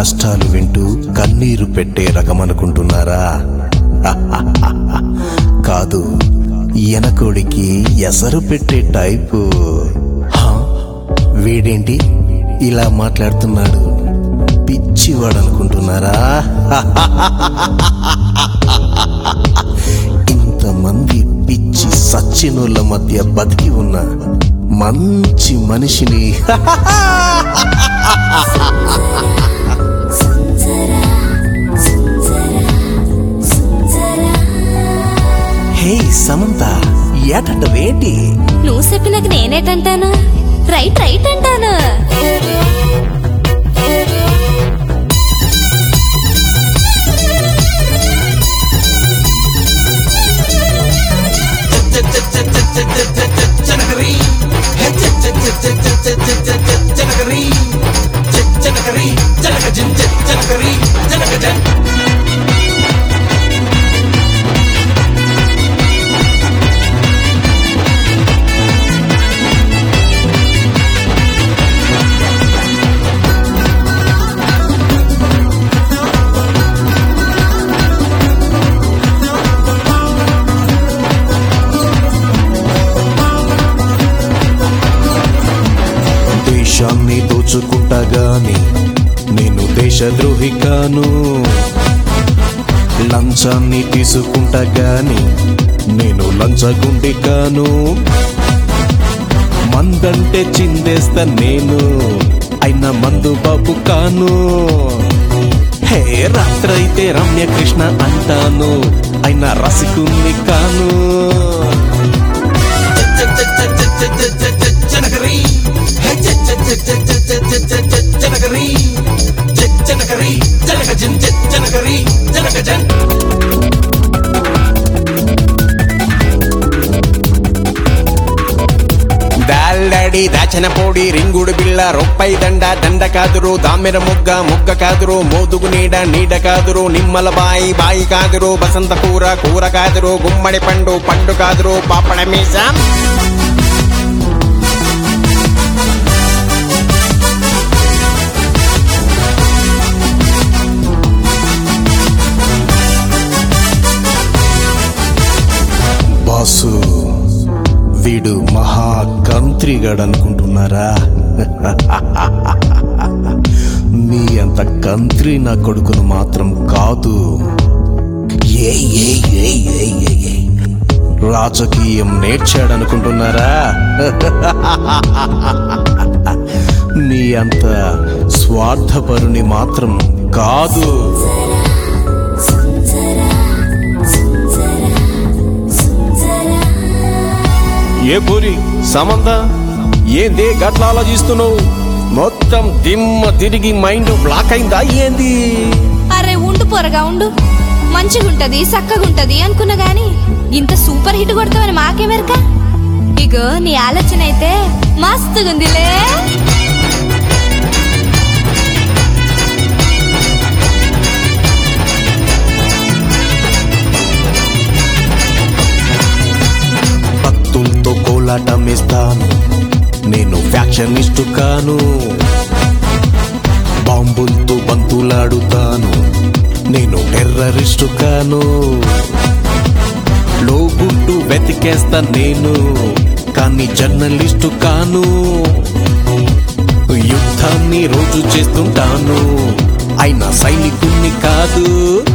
కష్టాలు వింటూ కన్నీరు పెట్టే రకం అనుకుంటున్నారా కాదు ఎనకోడికి ఎసరు పెట్టే టైపు హా? వీడేంటి ఇలా మాట్లాడుతున్నాడు పిచ్చివాడు అనుకుంటున్నారా ఇంతమంది పిచ్చి సచ్చినోళ్ళ మధ్య బతికి ఉన్న మంచి మనిషిని హే సమంత ఏటంటవేంటి నువ్వు చెప్పినాక నేనేటంటాను రైట్ రైట్ అంటాను దేశాన్ని దోచుకుంటా గాని నేను దేశద్రోహి కాను లంచాన్ని తీసుకుంటా గాని నేను లంచగుండి కాను మందంటే చిందేస్తా నేను అయినా మందు బాబు కాను హే రాత్రైతే రమ్యకృష్ణ అంటాను అయినా రసికుణ్ణి కాను దాల్లాడి దాచన పొడి రింగుడు బిళ్ళ రొప్పై దండ దండ కాదురు దామెర ముగ్గ ముగ్గ కాదురు మోదుగు నీడ నీడ కాదురు నిమ్మల బాయి బాయి కాదురు బసంత కూర కూర కాదురు గుమ్మడి పండు పండు కాదురు పాపడ మీసం బాసు వీడు మహా కంత్రిగాడు అనుకుంటున్నారా మీ అంత కంత్రి నా కొడుకును మాత్రం కాదు ఏ ఏ ఏ ఏ ఏ ఏ. రాజకీయం నేర్చాడనుకుంటున్నారా మీ అంత స్వార్థపరుని మాత్రం కాదు ఏ పూరి సమంత ఏంది గట్ల ఆలోచిస్తున్నావు మొత్తం దిమ్మ తిరిగి మైండ్ బ్లాక్ అయిందా ఏంది అరే ఉండు పొరగా ఉండు మంచిగుంటది చక్కగుంటది అనుకున్నా గాని ఇంత సూపర్ హిట్ కొడతావని మాకేమెరక ఇగో నీ ఆలోచన అయితే మస్తుగుందిలే భక్తులతో కోలాటమేస్తాను నేను ఫ్యాక్షనిస్టు కాను బాంబులతో బంతులాడుతాను నేను టెర్రరిస్టు కాను లోగుంటూ వెతికేస్తా నేను కానీ జర్నలిస్టు కాను యుద్ధాన్ని రోజు చేస్తుంటాను అయినా సైనికుణ్ణి కాదు